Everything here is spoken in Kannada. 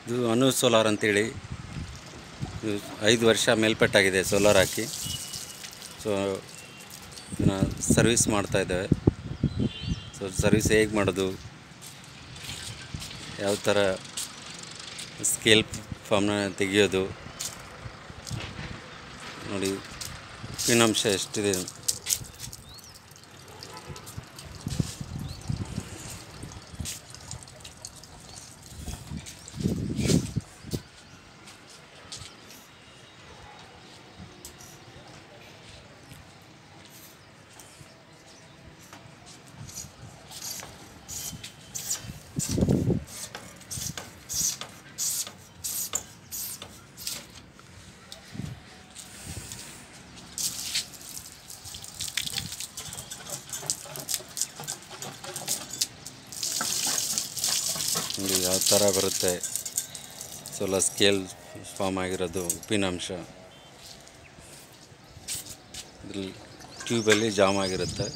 ಇದು ಅನು ಸೋಲಾರ್ ಅಂತೇಳಿ ಇದು ಐದು ವರ್ಷ ಮೇಲ್ಪಟ್ಟಾಗಿದೆ ಸೋಲಾರ್ ಹಾಕಿ ಸೊ ಇದನ್ನು ಸರ್ವಿಸ್ ಮಾಡ್ತಾ ಇದ್ದೇವೆ ಸೊ ಸರ್ವಿಸ್ ಹೇಗೆ ಮಾಡೋದು ಯಾವ ಥರ ಸ್ಕೇಲ್ ಫಾರ್ಮ್ನ ತೆಗೆಯೋದು ನೋಡಿ ಉಪ್ಪಿನಂಶ ಎಷ್ಟಿದೆ ನೋಡಿ ಯಾವ ಥರ ಬರುತ್ತೆ ಸೋಲ ಸ್ಕೇಲ್ ಫಾರ್ಮ್ ಆಗಿರೋದು ಉಪ್ಪಿನಂಶ ಇದ್ರಲ್ಲಿ ಟ್ಯೂಬಲ್ಲಿ ಜಾಮ್ ಆಗಿರುತ್ತೆ